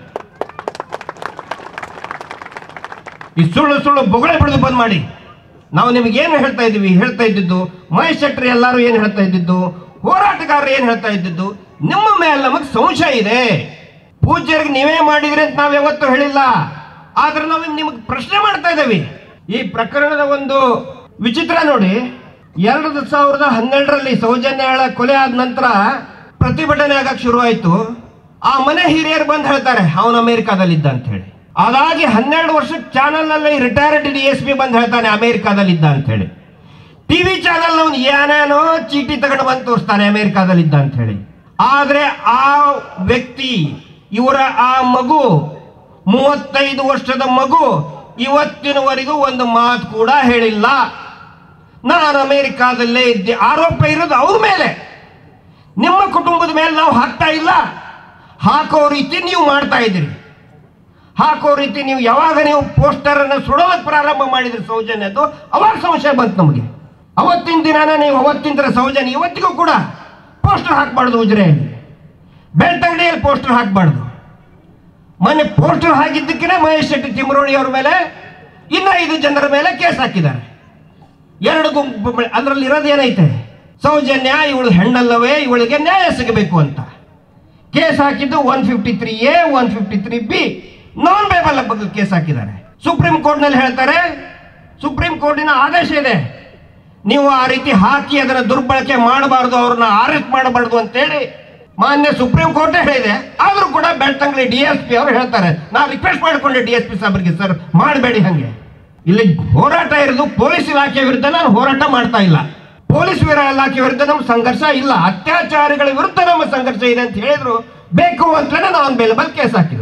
ಈ ಸುಳ್ಳು ಸುಳ್ಳು ಬೊಗಳೆ ಬಿಡದು ಬಂದ್ ಮಾಡಿ ನಾವು ನಿಮಗೆ ಏನು ಹೇಳ್ತಾ ಇದ್ದೀವಿ ಹೇಳ್ತಾ ಇದ್ದಿದ್ದು ಮಹೇಶ್ ಶೆಟ್ಟಿ ಎಲ್ಲರೂ ಏನು ಹೇಳ್ತಾ ಇದ್ದಿದ್ದು ಹೋರಾಟಗಾರರು ಏನು ಹೇಳ್ತಾ ಇದ್ದಿದ್ದು ನಿಮ್ಮ ಮೇಲೆ ನಮಗೆ ಸಂಶಯ ಇದೆ ಪೂಜ್ಯರಿಗೆ ನೀವೇ ಮಾಡಿದ್ರಿ ಅಂತ ನಾವು ಯಾವತ್ತೂ ಹೇಳಿಲ್ಲ ಆದ್ರೆ ನಾವು ನಿಮಗೆ ಪ್ರಶ್ನೆ ಮಾಡ್ತಾ ಇದ್ದೀವಿ ಈ ಪ್ರಕರಣದ ಒಂದು ವಿಚಿತ್ರ ನೋಡಿ ಎರಡು ಸಾವಿರದ ಹನ್ನೆರಡರಲ್ಲಿ ಸೌಜನ್ಯಳ ಕೊಲೆ ಆದ ನಂತರ ಪ್ರತಿಭಟನೆ ಆಗಕ್ಕೆ ಶುರುವಾಯಿತು ಆ ಮನೆ ಹಿರಿಯರು ಬಂದು ಹೇಳ್ತಾರೆ ಅವನು ಅಮೆರಿಕಾದಲ್ಲಿದ್ದ ಅಂತ ಹೇಳಿ ಅದಾಗಿ ಹನ್ನೆರಡು ವರ್ಷಕ್ಕೆ ಚಾನಲ್ನಲ್ಲಿ ರಿಟೈರ್ಡ್ ಡಿ ಎಸ್ ಪಿ ಬಂದು ಹೇಳ್ತಾನೆ ಅಮೆರಿಕಾದಲ್ಲಿದ್ದ ಅಂತ ಹೇಳಿ ಟಿವಿ ಚಾನಲ್ ಅವನು ಏನೇನೋ ಚೀಟಿ ತಗೊಂಡು ಬಂದು ತೋರಿಸ್ತಾನೆ ಅಮೆರಿಕಾದಲ್ಲಿದ್ದ ಅಂತ ಹೇಳಿ ಆದ್ರೆ ಆ ವ್ಯಕ್ತಿ ಇವರ ಆ ಮಗು ಮೂವತ್ತೈದು ವರ್ಷದ ಮಗು ಇವತ್ತಿನವರೆಗೂ ಒಂದು ಮಾತು ಕೂಡ ಹೇಳಿಲ್ಲ ನಾನು ಅಮೆರಿಕಾದಲ್ಲೇ ಇದ್ದೆ ಆರೋಪ ಇರೋದು ಅವ್ರ ಮೇಲೆ ನಿಮ್ಮ ಕುಟುಂಬದ ಮೇಲೆ ನಾವು ಹಾಕ್ತಾ ಇಲ್ಲ ಹಾಕೋ ರೀತಿ ನೀವು ಮಾಡ್ತಾ ಇದ್ದೀರಿ ಹಾಕೋ ರೀತಿ ನೀವು ಯಾವಾಗ ನೀವು ಪೋಸ್ಟರ್ ಅನ್ನು ಸುಡೋದಕ್ಕೆ ಪ್ರಾರಂಭ ಮಾಡಿದ್ರಿ ಸೌಜನ್ಯದ್ದು ಅವಾಗ ಸಂಶಯ ಬಂತು ನಮಗೆ ಅವತ್ತಿನ ದಿನಾನ ನೀವು ಅವತ್ತಿನ ದಿನ ಸೌಜನ್ಯ ಇವತ್ತಿಗೂ ಕೂಡ ಪೋಸ್ಟರ್ ಹಾಕಬಾರ್ದು ಉಜ್ರೆಯಲ್ಲಿ ಬೆಳ್ತಂಗಡಿಯಲ್ಲಿ ಪೋಸ್ಟರ್ ಹಾಕಬಾರ್ದು ಮೊನ್ನೆ ಪೋಸ್ಟರ್ ಹಾಕಿದ್ದಕ್ಕೆ ಮಹೇಶ್ ಶೆಟ್ಟಿ ತಿಮ್ಮರೋಳಿ ಅವ್ರ ಮೇಲೆ ಇನ್ನ ಐದು ಜನರ ಮೇಲೆ ಕೇಸ್ ಹಾಕಿದ್ದಾರೆ ಎರಡು ಗುಂಪು ಬೆ- ಅದ್ರಲ್ಲಿ ಇರೋದು ಏನೈತೆ ಸೌಜನ್ಯ ಇವಳು ಹೆಣ್ಣಲ್ಲವೇ ಇವಳಿಗೆ ನ್ಯಾಯ ಸಿಗಬೇಕು ಅಂತ ಕೇಸ್ ಹಾಕಿದ್ದು one fifty three A one fifty three B non bailable ಬಗ್ಗೆ ಕೇಸ್ ಹಾಕಿದ್ದಾರೆ ಸುಪ್ರೀಂ ಕೋರ್ಟ್ನಲ್ಲಿ ಹೇಳ್ತಾರೆ ಸುಪ್ರೀಂ ಕೋರ್ಟಿನ ಆದೇಶ ಇದೆ ನೀವು ಆ ರೀತಿ ಹಾಕಿ ಅದನ್ನ ದುರ್ಬಳಕೆ ಮಾಡಬಾರ್ದು ಅವ್ರನ್ನ ಅರೆಸ್ಟ್ ಮಾಡಬಾರ್ದು ಅಂತೇಳಿ ಮಾನ್ಯ ಸುಪ್ರೀಂ ಕೋರ್ಟೇ ಹೇಳಿದೆ ಆದ್ರೂ ಕೂಡ ಬೆಳ್ತಂಗಡಿ ಡಿ ಎಸ್ ಪಿ ಅವರು ಹೇಳ್ತಾರೆ ನಾ ರಿಕ್ವೆಸ್ಟ್ ಮಾಡಿಕೊಂಡೆ ಡಿ ಎಸ್ ಪಿ ಸಾಹೇಬ್ರಿಗೆ ಸರ್ ಮಾಡಬೇಡಿ ಹಂಗೆ ಇಲ್ಲಿ ಹೋರಾಟ ಇರೋದು ಪೊಲೀಸ್ ಇಲಾಖೆ ವಿರುದ್ಧ ನಾನು ಹೋರಾಟ ಮಾಡ್ತಾ ಇಲ್ಲ ಪೊಲೀಸ್ ವಿರ ಇಲಾಖೆ ವಿರುದ್ಧ ನಮ್ಮ ಸಂಘರ್ಷ ಇಲ್ಲ ಅತ್ಯಾಚಾರಿಗಳ ವಿರುದ್ಧ ನಮ್ಮ ಸಂಘರ್ಷ ಇದೆ ಅಂತ ಹೇಳಿದ್ರು ಬೇಕು ಅಂತಲೇ ನಾವು ಮೇಲೆ ಮೇಲೆ ಕೇಸ್ ಹಾಕಿದ್ರು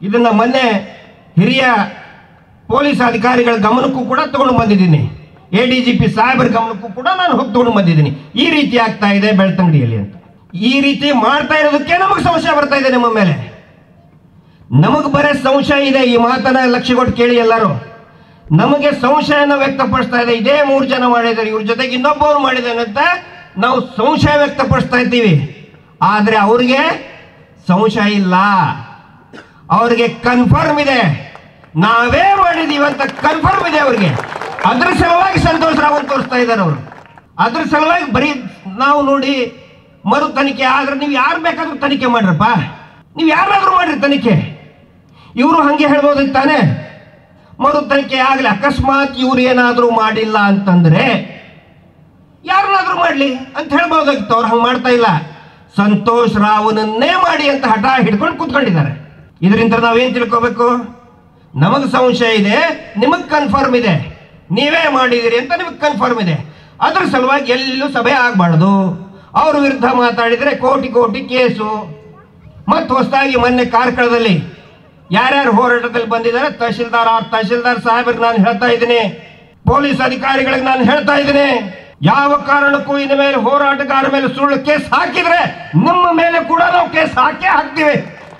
ಇದನ್ನ ಮೊನ್ನೆ ಹಿರಿಯ ಪೊಲೀಸ್ ಅಧಿಕಾರಿಗಳ ಗಮನಕ್ಕೂ ಕೂಡ ತಗೊಂಡು ಬಂದಿದ್ದೀನಿ ಎ ಡಿ ಜಿ ಪಿ ಸಾಹೇಬರ ಗಮನಕ್ಕೂ ಕೂಡ ನಾನು ಹೋಗಿ ತಗೊಂಡು ಬಂದಿದ್ದೀನಿ ಈ ರೀತಿ ಆಗ್ತಾ ಇದೆ ಬೆಳ್ತಂಗಡಿಯಲ್ಲಿ ಅಂತ ಈ ರೀತಿ ಮಾಡ್ತಾ ಇರೋದಕ್ಕೆ ನಮಗೆ ಸಂಶಯ ಬರ್ತಾ ಇದೆ ನಿಮ್ಮ ಮೇಲೆ ನಮಗೆ ಬರೇ ಸಂಶಯ ಇದೆ ಈ ಮಾತನ್ನ ಲಕ್ಷ್ಯ ಕೊಟ್ಟು ಕೇಳಿ ಎಲ್ಲರೂ ನಮಗೆ ಸಂಶಯನ ವ್ಯಕ್ತಪಡಿಸ್ತಾ ಇದೆ ಇದೇ ಮೂರು ಜನ ಮಾಡಿದ್ದಾರೆ ಇವ್ರ ಜೊತೆಗೆ ಇನ್ನೊಬ್ಬರು ಮಾಡಿದ್ದಾನೆ ಅಂತ ನಾವು ಸಂಶಯ ವ್ಯಕ್ತಪಡಿಸ್ತಾ ಇದ್ದೀವಿ ಆದ್ರೆ ಅವ್ರಿಗೆ ಸಂಶಯ ಇಲ್ಲ ಅವ್ರಿಗೆ ಕನ್ಫರ್ಮ್ ಇದೆ ನಾವೇ ಮಾಡಿದೀವಿ ಅಂತ ಕನ್ಫರ್ಮ್ ಇದೆ ಅವ್ರಿಗೆ ಅದ್ರ ಸಲುವಾಗಿ ಸಂತೋಷ್ ರಾವ್ ಅಂತ ತೋರಿಸ್ತಾ ಇದ್ದಾರೆ ಅವರು ಅದ್ರ ಸಲುವಾಗಿ ಬರೀ ನಾವು ನೋಡಿ ಮರು ತನಿಖೆ ಆದ್ರೆ ನೀವು ಯಾರು ಬೇಕಾದ್ರೂ ತನಿಖೆ ಮಾಡ್ರಪ್ಪ ನೀವು ಯಾರಾದ್ರೂ ಮಾಡ್ರಿ ತನಿಖೆ ಇವರು ಹಂಗೆ ಹೇಳ್ಬೋದಿತ್ತು ತಾನೆ ಮರು ತನಿಖೆ ಆಗಲಿ ಅಕಸ್ಮಾತ್ ಇವ್ರು ಏನಾದರೂ ಮಾಡಿಲ್ಲ ಅಂತಂದ್ರೆ ಯಾರನ್ನಾದ್ರೂ ಮಾಡ್ಲಿ ಅಂತ ಹೇಳ್ಬೋದಾಗಿತ್ತು ಅವ್ರು ಹಂಗೆ ಮಾಡ್ತಾ ಇಲ್ಲ ಸಂತೋಷ್ ರಾವ್ನನ್ನೇ ಮಾಡಿ ಅಂತ ಹಠ ಹಿಡ್ಕೊಂಡು ಕೂತ್ಕೊಂಡಿದ್ದಾರೆ ಇದರಿಂದ ನಾವೇನ್ ತಿಳ್ಕೋಬೇಕು ನಮಗೆ ಸಂಶಯ ಇದೆ ನಿಮಗೆ ಕನ್ಫರ್ಮ್ ಇದೆ ನೀವೇ ಮಾಡಿದಿರಿ ಅಂತ ನಿಮಗೆ ಕನ್ಫರ್ಮ್ ಇದೆ ಅದ್ರ ಸಲುವಾಗಿ ಎಲ್ಲೂ ಸಭೆ ಆಗಬಾರ್ದು ಅವ್ರ ವಿರುದ್ಧ ಮಾತಾಡಿದರೆ ಕೋಟಿ ಕೋಟಿ ಕೇಸು ಮತ್ತು ಹೊಸದಾಗಿ ಮೊನ್ನೆ ಕಾರ್ಕಳದಲ್ಲಿ ಯಾರ್ಯಾರು ಹೋರಾಟದಲ್ಲಿ ಬಂದಿದ್ದಾರೆ ತಹಶೀಲ್ದಾರ್ ಆ ತಹಶೀಲ್ದಾರ್ ಸಾಹೇಬ್ರಿಗೆ ನಾನು ಹೇಳ್ತಾ ಇದ್ದೀನಿ ಪೊಲೀಸ್ ಅಧಿಕಾರಿಗಳಿಗೆ ನಾನು ಹೇಳ್ತಾ ಇದ್ದೀನಿ ಯಾವ ಕಾರಣಕ್ಕೂ ಇನ್ನು ಮೇಲೆ ಹೋರಾಟಗಾರ ಮೇಲೆ ಸುಳ್ಳು ಕೇಸ್ ಹಾಕಿದ್ರೆ ನಿಮ್ಮ ಮೇಲೆ ಕೂಡ ನಾವು ಕೇಸ್ ಹಾಕೇ ಹಾಕ್ತೀವಿ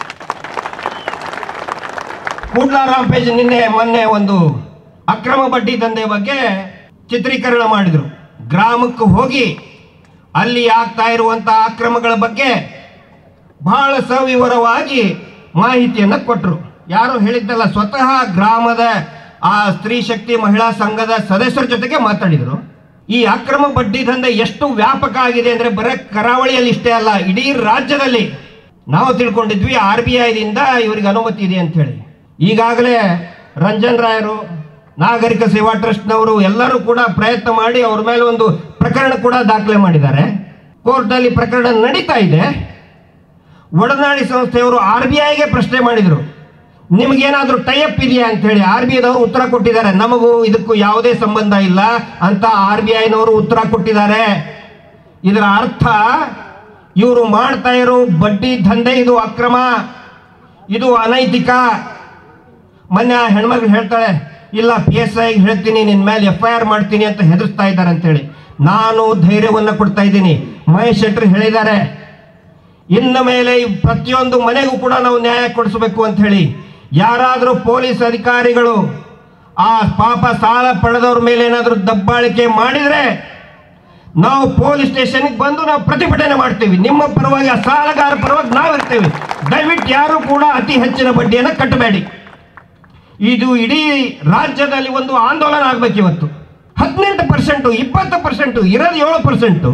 ಕೂಡ್ಲಾರಾಮ್ ಪೇಜ್ ನಿನ್ನೆ ಮೊನ್ನೆ ಒಂದು ಅಕ್ರಮ ಬಡ್ಡಿ ದಂಧೆ ಬಗ್ಗೆ ಚಿತ್ರೀಕರಣ ಮಾಡಿದ್ರು ಗ್ರಾಮಕ್ಕೆ ಹೋಗಿ ಅಲ್ಲಿ ಆಗ್ತಾ ಇರುವಂತ ಅಕ್ರಮಗಳ ಬಗ್ಗೆ ಬಹಳ ಸವಿವರವಾಗಿ ಮಾಹಿತಿಯನ್ನು ಕೊಟ್ಟರು ಯಾರು ಹೇಳಿದ್ದಲ್ಲ ಸ್ವತಃ ಗ್ರಾಮದ ಆ ಸ್ತ್ರೀ ಶಕ್ತಿ ಮಹಿಳಾ ಸಂಘದ ಸದಸ್ಯರ ಜೊತೆಗೆ ಮಾತಾಡಿದರು ಈ ಅಕ್ರಮ ಬಡ್ಡಿ ದಂಧೆ ಎಷ್ಟು ವ್ಯಾಪಕ ಆಗಿದೆ ಅಂದ್ರೆ ಬರೀ ಕರಾವಳಿಯಲ್ಲಿ ಇಷ್ಟೇ ಅಲ್ಲ ಇಡೀ ರಾಜ್ಯದಲ್ಲಿ ನಾವು ತಿಳ್ಕೊಂಡಿದ್ವಿ ಆರ್ ಬಿ ಐದಿಂದ ಇವರಿಗೆ ಅನುಮತಿ ಇದೆ ಅಂತ ಹೇಳಿ ಈಗಾಗಲೇ ರಂಜನ್ ರಾಯರು ನಾಗರಿಕ ಸೇವಾ ಟ್ರಸ್ಟ್ನವರು ಎಲ್ಲರೂ ಕೂಡ ಪ್ರಯತ್ನ ಮಾಡಿ ಅವ್ರ ಮೇಲೆ ಒಂದು ಪ್ರಕರಣ ಕೂಡ ದಾಖಲೆ ಮಾಡಿದ್ದಾರೆ ಕೋರ್ಟ್ನಲ್ಲಿ ಪ್ರಕರಣ ನಡೀತಾ ಇದೆ ಒಡನಾಡಿ ಸಂಸ್ಥೆಯವರು ಆರ್ ಬಿ ಐಗೆ ಪ್ರಶ್ನೆ ಮಾಡಿದರು ನಿಮಗೇನಾದ್ರೂ ಟೈಅಪ್ ಇದೆಯಾ ಅಂತ ಹೇಳಿ ಆರ್ ಬಿ ಐದವರು ಉತ್ತರ ಕೊಟ್ಟಿದ್ದಾರೆ ನಮಗೂ ಇದಕ್ಕೂ ಯಾವುದೇ ಸಂಬಂಧ ಇಲ್ಲ ಅಂತ ಆರ್ ಬಿ ಐನವರು ಉತ್ತರ ಕೊಟ್ಟಿದ್ದಾರೆ ಇದರ ಅರ್ಥ ಇವರು ಮಾಡ್ತಾ ಇರೋ ಬಡ್ಡಿ ದಂಧೆ ಇದು ಅಕ್ರಮ ಇದು ಅನೈತಿಕ ಮೊನ್ನೆ ಆ ಹೆಣ್ಮಗಳು ಹೇಳ್ತಾಳೆ ಇಲ್ಲ ಪಿ ಎಸ್ ಐ ಹೇಳ್ತೀನಿ ನಿನ್ನ ಮೇಲೆ ಎಫ್ ಐ ಆರ್ ಮಾಡ್ತೀನಿ ಅಂತ ಹೆದರ್ಸ್ತಾ ಇದ್ದಾರೆ ಅಂತೇಳಿ ನಾನು ಧೈರ್ಯವನ್ನು ಕೊಡ್ತಾ ಇದ್ದೀನಿ ಮಹೇಶ್ ಶೆಟ್ಟರ್ ಹೇಳಿದ್ದಾರೆ ಇನ್ನು ಮೇಲೆ ಈ ಪ್ರತಿಯೊಂದು ಮನೆಗೂ ಕೂಡ ನಾವು ನ್ಯಾಯ ಕೊಡಿಸಬೇಕು ಅಂತ ಹೇಳಿ ಯಾರಾದರೂ ಪೊಲೀಸ್ ಅಧಿಕಾರಿಗಳು ಆ ಪಾಪ ಸಾಲ ಪಡೆದವ್ರ ಮೇಲೆ ಏನಾದರೂ ದಬ್ಬಾಳಿಕೆ ಮಾಡಿದ್ರೆ ನಾವು ಪೊಲೀಸ್ ಸ್ಟೇಷನ್ಗೆ ಬಂದು ನಾವು ಪ್ರತಿಭಟನೆ ಮಾಡ್ತೀವಿ ನಿಮ್ಮ ಪರವಾಗಿ ಆ ಸಾಲಗಾರ ಪರವಾಗಿ ನಾವು ಇರ್ತೇವೆ ದಯವಿಟ್ಟು ಯಾರು ಕೂಡ ಅತಿ ಹೆಚ್ಚಿನ ಬಡ್ಡಿಯನ್ನು ಕಟ್ಟಬೇಡಿ ಇದು ಇಡೀ ರಾಜ್ಯದಲ್ಲಿ ಒಂದು ಆಂದೋಲನ ಆಗ್ಬೇಕು ಇವತ್ತು ಹದಿನೆಂಟು ಪರ್ಸೆಂಟು ಇಪ್ಪತ್ತು ಪರ್ಸೆಂಟು ಇರೋದು ಏಳು ಪರ್ಸೆಂಟು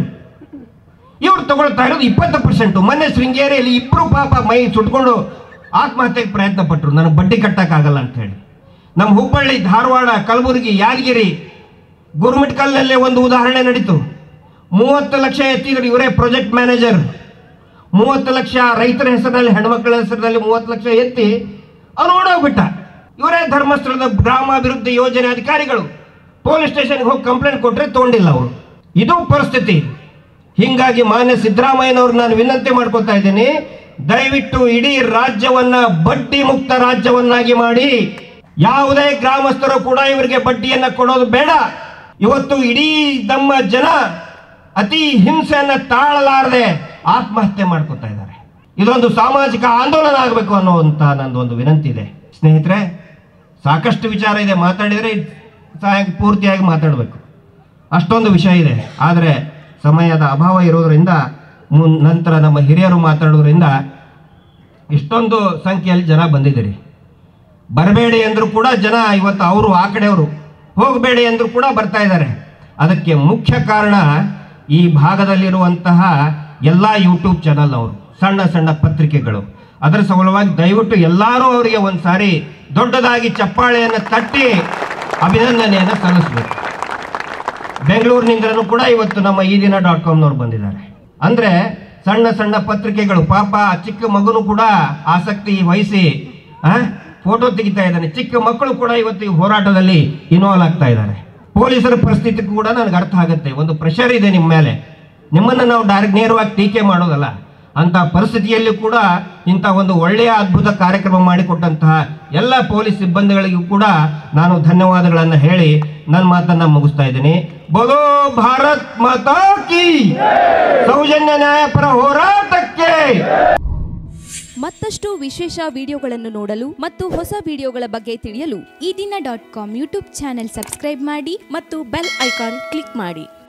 ಇವ್ರು ತಗೊಳ್ತಾ ಇರೋದು ಇಪ್ಪತ್ತು ಪರ್ಸೆಂಟು ಮೊನ್ನೆ ಶೃಂಗೇರಿಯಲ್ಲಿ ಇಬ್ಬರು ಪಾಪ ಮೈ ಸುಟ್ಕೊಂಡು ಆತ್ಮಹತ್ಯೆಗೆ ಪ್ರಯತ್ನ ಪಟ್ಟರು ನನಗೆ ಬಡ್ಡಿ ಕಟ್ಟಕ್ಕಾಗಲ್ಲ ಅಂತ ಹೇಳಿ ನಮ್ಮ ಹುಬ್ಬಳ್ಳಿ ಧಾರವಾಡ ಕಲಬುರಗಿ ಯಾದಗಿರಿ ಗುರುಮಿಟ್ಕಲ್ನಲ್ಲೇ ಒಂದು ಉದಾಹರಣೆ ನಡೀತು ಮೂವತ್ತು ಲಕ್ಷ ಎತ್ತಿದ್ರು ಇವರೇ ಪ್ರಾಜೆಕ್ಟ್ ಮ್ಯಾನೇಜರ್ ಮೂವತ್ತು ಲಕ್ಷ ರೈತರ ಹೆಸರಿನಲ್ಲಿ ಹೆಣ್ಮಕ್ಳ ಹೆಸರಿನಲ್ಲಿ ಮೂವತ್ತು ಲಕ್ಷ ಎತ್ತಿ ಅವ್ನು ಓಡೋಗ್ಬಿಟ್ಟ ಇವರೇ ಧರ್ಮಸ್ಥಳದ ಗ್ರಾಮಾಭಿವೃದ್ಧಿ ಯೋಜನೆ ಅಧಿಕಾರಿಗಳು ಪೊಲೀಸ್ ಸ್ಟೇಷನ್ಗೆ ಹೋಗಿ ಕಂಪ್ಲೇಂಟ್ ಕೊಟ್ಟರೆ ತಗೊಂಡಿಲ್ಲ ಅವರು ಇದು ಪರಿಸ್ಥಿತಿ ಹಿಂಗಾಗಿ ಮಾನ್ಯ ಸಿದ್ದರಾಮಯ್ಯನವ್ರು ನಾನು ವಿನಂತಿ ಮಾಡ್ಕೊತಾ ಇದ್ದೀನಿ ದಯವಿಟ್ಟು ಇಡೀ ರಾಜ್ಯವನ್ನ ಬಡ್ಡಿ ಮುಕ್ತ ರಾಜ್ಯವನ್ನಾಗಿ ಮಾಡಿ ಯಾವುದೇ ಗ್ರಾಮಸ್ಥರು ಕೂಡ ಇವರಿಗೆ ಬಡ್ಡಿಯನ್ನ ಕೊಡೋದು ಬೇಡ ಇವತ್ತು ಇಡೀ ನಮ್ಮ ಜನ ಅತಿ ಹಿಂಸೆಯನ್ನ ತಾಳಲಾರದೆ ಆತ್ಮಹತ್ಯೆ ಮಾಡ್ಕೊತಾ ಇದ್ದಾರೆ ಇದೊಂದು ಸಾಮಾಜಿಕ ಆಂದೋಲನ ಆಗಬೇಕು ಅನ್ನುವಂತ ನಂದು ಒಂದು ವಿನಂತಿ ಇದೆ ಸ್ನೇಹಿತರೆ ಸಾಕಷ್ಟು ವಿಚಾರ ಇದೆ ಮಾತಾಡಿದರೆ ಸಾಯ ಪೂರ್ತಿಯಾಗಿ ಮಾತಾಡಬೇಕು ಅಷ್ಟೊಂದು ವಿಷಯ ಇದೆ ಆದರೆ ಸಮಯದ ಅಭಾವ ಇರೋದ್ರಿಂದ ಮುನ್ ನಂತರ ನಮ್ಮ ಹಿರಿಯರು ಮಾತಾಡೋದ್ರಿಂದ ಇಷ್ಟೊಂದು ಸಂಖ್ಯೆಯಲ್ಲಿ ಜನ ಬಂದಿದ್ದೀರಿ ಬರಬೇಡಿ ಅಂದರೂ ಕೂಡ ಜನ ಇವತ್ತು ಅವರು ಆ ಕಡೆಯವರು ಹೋಗಬೇಡಿ ಅಂದರೂ ಕೂಡ ಬರ್ತಾ ಇದ್ದಾರೆ ಅದಕ್ಕೆ ಮುಖ್ಯ ಕಾರಣ ಈ ಭಾಗದಲ್ಲಿರುವಂತಹ ಎಲ್ಲ ಯೂಟ್ಯೂಬ್ ಚಾನಲ್ ಅವರು ಸಣ್ಣ ಸಣ್ಣ ಪತ್ರಿಕೆಗಳು ಅದರ ಸಲುವಾಗಿ ದಯವಿಟ್ಟು ಎಲ್ಲರೂ ಅವರಿಗೆ ಒಂದು ಸಾರಿ ದೊಡ್ಡದಾಗಿ ಚಪ್ಪಾಳೆಯನ್ನು ತಟ್ಟಿ ಅಭಿನಂದನೆಯನ್ನು ಸಲ್ಲಿಸಬೇಕು ಬೆಂಗಳೂರಿನಿಂದಲೂ ಕೂಡ ಇವತ್ತು ನಮ್ಮ ಈ ದಿನ ಡಾಟ್ ಕಾಮ್ನವ್ರು ಬಂದಿದ್ದಾರೆ ಅಂದ್ರೆ ಸಣ್ಣ ಸಣ್ಣ ಪತ್ರಿಕೆಗಳು ಪಾಪ ಚಿಕ್ಕ ಮಗನು ಕೂಡ ಆಸಕ್ತಿ ವಹಿಸಿ ಆ ಫೋಟೋ ತೆಗಿತಾ ಇದ್ದಾನೆ ಚಿಕ್ಕ ಮಕ್ಕಳು ಕೂಡ ಇವತ್ತು ಈ ಹೋರಾಟದಲ್ಲಿ ಇನ್ವಾಲ್ವ್ ಆಗ್ತಾ ಇದ್ದಾರೆ ಪೊಲೀಸರ ಪರಿಸ್ಥಿತಿ ಕೂಡ ನನಗೆ ಅರ್ಥ ಆಗುತ್ತೆ ಒಂದು ಪ್ರೆಷರ್ ಇದೆ ನಿಮ್ಮ ಮೇಲೆ ನಿಮ್ಮನ್ನು ನಾವು ಡೈರೆಕ್ಟ್ ನೇರವಾಗಿ ಟೀಕೆ ಮಾಡೋದಲ್ಲ ಅಂತ ಪರಿಸ್ಥಿತಿಯಲ್ಲಿ ಕೂಡ ಇಂಥ ಒಂದು ಒಳ್ಳೆಯ ಅದ್ಭುತ ಕಾರ್ಯಕ್ರಮ ಮಾಡಿಕೊಟ್ಟಂತಹ ಎಲ್ಲ ಪೊಲೀಸ್ ಸಿಬ್ಬಂದಿಗಳಿಗೂ ಕೂಡ ನಾನು ಧನ್ಯವಾದಗಳನ್ನು ಹೇಳಿ ನನ್ನ ಮಾತನ್ನ ಮುಗಿಸ್ತಾ ಇದ್ದೀನಿ ಬೋಲೋ ಭಾರತ್ ಮಾತಾ ಕಿ ಸೌಜನ್ಯ ನ್ಯಾಯಪರ ಹೋರಾಟಕ್ಕೆ ಮತ್ತಷ್ಟು ವಿಶೇಷ ವಿಡಿಯೋಗಳನ್ನು ನೋಡಲು ಮತ್ತು ಹೊಸ ವಿಡಿಯೋಗಳ ಬಗ್ಗೆ ತಿಳಿಯಲು Ee Dina dot com YouTube channel subscribe ಮಾಡಿ ಮತ್ತು ಬೆಲ್ ಐಕಾನ್ ಕ್ಲಿಕ್ ಮಾಡಿ